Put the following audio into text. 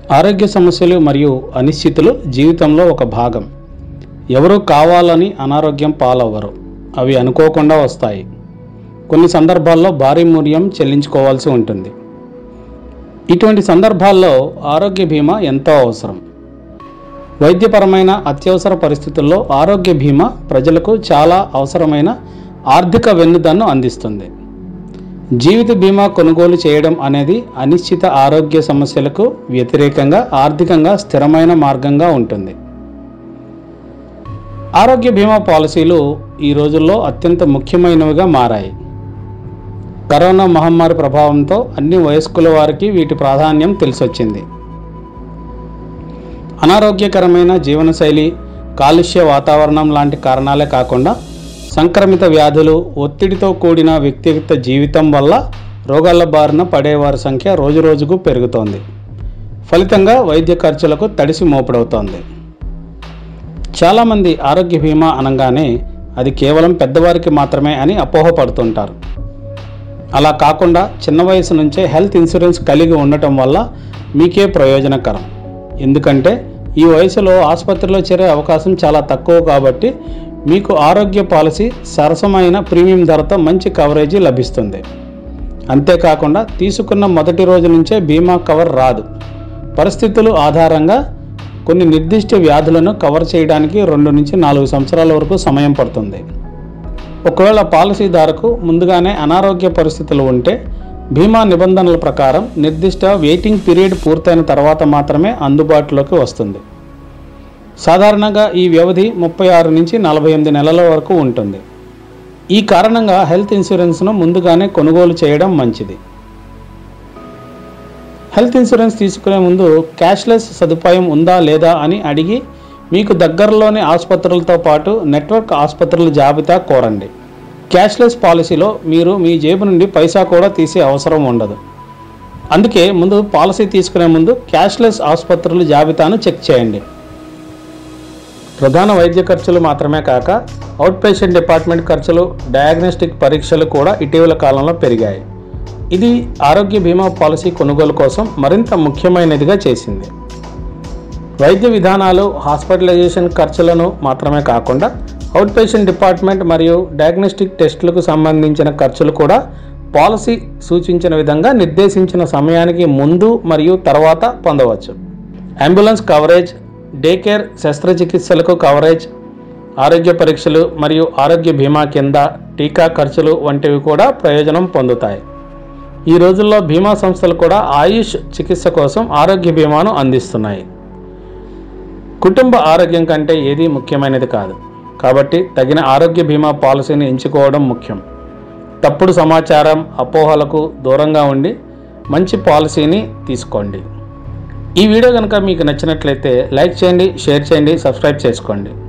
ఆరోగ్య సమస్యలు మరియు అనిశ్చితులు జీవితంలో ఒక భాగం ఎవరూ కావాలని అనారోగ్యం పాలవ్వరు అవి అనుకోకుండా వస్తాయి కొన్ని సందర్భాల్లో భారీ మూల్యం చెల్లించుకోవాల్సి ఉంటుంది ఇటువంటి సందర్భాల్లో ఆరోగ్య బీమా ఎంతో అవసరం వైద్యపరమైన అత్యవసర పరిస్థితుల్లో ఆరోగ్య బీమా ప్రజలకు చాలా అవసరమైన ఆర్థిక వెన్నుదన్ను అందిస్తుంది జీవిత బీమా కొనుగోలు చేయడం అనేది అనిశ్చిత ఆరోగ్య సమస్యలకు వ్యతిరేకంగా ఆర్థికంగా స్థిరమైన మార్గంగా ఉంటుంది ఆరోగ్య బీమా పాలసీలు ఈ రోజుల్లో అత్యంత ముఖ్యమైనవిగా మారాయి కరోనా మహమ్మారి ప్రభావంతో అన్ని వయస్కుల వారికి వీటి ప్రాధాన్యం తెలిసొచ్చింది అనారోగ్యకరమైన జీవనశైలి కాలుష్య వాతావరణం లాంటి కారణాలే కాకుండా సంక్రమిత వ్యాధులు ఒత్తిడితో కూడిన వ్యక్తిగత జీవితం వల్ల రోగాల బారిన పడేవారి సంఖ్య రోజురోజుకు పెరుగుతోంది ఫలితంగా వైద్య ఖర్చులకు తడిసి మోపుడవుతోంది చాలామంది ఆరోగ్య బీమా అనగానే అది కేవలం పెద్దవారికి మాత్రమే అని అపోహపడుతుంటారు అలా కాకుండా చిన్న వయసు నుంచే హెల్త్ ఇన్సూరెన్స్ కలిగి ఉండటం వల్ల మీకే ప్రయోజనకరం ఎందుకంటే ఈ వయసులో ఆసుపత్రిలో చేరే అవకాశం చాలా తక్కువ కాబట్టి మీకు ఆరోగ్య పాలసీ సరసమైన ప్రీమియం ధరతో మంచి కవరేజీ లభిస్తుంది అంతేకాకుండా తీసుకున్న మొదటి రోజు నుంచే బీమా కవర్ రాదు పరిస్థితులు ఆధారంగా కొన్ని నిర్దిష్ట వ్యాధులను కవర్ చేయడానికి రెండు నుంచి నాలుగు సంవత్సరాల వరకు సమయం పడుతుంది ఒకవేళ పాలసీదారుకు ముందుగానే అనారోగ్య పరిస్థితులు ఉంటే బీమా నిబంధనల ప్రకారం నిర్దిష్ట వెయిటింగ్ పీరియడ్ పూర్తయిన తర్వాత మాత్రమే అందుబాటులోకి వస్తుంది సాధారణంగా ఈ వ్యవధి ముప్పై ఆరు నుంచి నలభై ఎనిమిది నెలల వరకు ఉంటుంది ఈ కారణంగా హెల్త్ ఇన్సూరెన్స్ను ముందుగానే కొనుగోలు చేయడం మంచిది హెల్త్ ఇన్సూరెన్స్ తీసుకునే ముందు క్యాష్లెస్ సదుపాయం ఉందా లేదా అని అడిగి మీకు దగ్గరలోని ఆసుపత్రులతో పాటు నెట్వర్క్ ఆసుపత్రుల జాబితా కోరండి క్యాష్లెస్ పాలసీలో మీరు మీ జేబు నుండి పైసా కూడా తీసే అవసరం ఉండదు అందుకే ముందు పాలసీ తీసుకునే ముందు క్యాష్లెస్ ఆసుపత్రుల జాబితాను చెక్ చేయండి ప్రధాన వైద్య ఖర్చులు మాత్రమే కాక అవుట్ పేషెంట్ డిపార్ట్మెంట్ ఖర్చులు డయాగ్నోస్టిక్ పరీక్షలు కూడా ఇటీవల కాలంలో పెరిగాయి ఇది ఆరోగ్య బీమా పాలసీ కొనుగోలు కోసం మరింత ముఖ్యమైనదిగా చేసింది వైద్య విధానాలు హాస్పిటలైజేషన్ ఖర్చులను మాత్రమే కాకుండా అవుట్ పేషెంట్ డిపార్ట్మెంట్ మరియు డయాగ్నోస్టిక్ టెస్టులకు సంబంధించిన ఖర్చులు కూడా పాలసీ సూచించిన విధంగా నిర్దేశించిన సమయానికి ముందు మరియు తర్వాత పొందవచ్చు అంబులెన్స్ కవరేజ్ డే కేర్ శస్త్రచికిత్సలకు కవరేజ్ ఆరోగ్య పరీక్షలు మరియు ఆరోగ్య బీమా కింద టీకా ఖర్చులు వంటివి కూడా ప్రయోజనం పొందుతాయి ఈ రోజుల్లో బీమా సంస్థలు కూడా ఆయుష్ చికిత్స కోసం ఆరోగ్య బీమాను అందిస్తున్నాయి కుటుంబ ఆరోగ్యం కంటే ఏదీ ముఖ్యమైనది కాదు కాబట్టి తగిన ఆరోగ్య బీమా పాలసీని ఎంచుకోవడం ముఖ్యం తప్పుడు సమాచారం అపోహలకు దూరంగా ఉండి మంచి పాలసీని తీసుకోండి ఈ వీడియో కనుక మీకు నచ్చినట్లయితే లైక్ చేయండి షేర్ చేయండి సబ్స్క్రైబ్ చేసుకోండి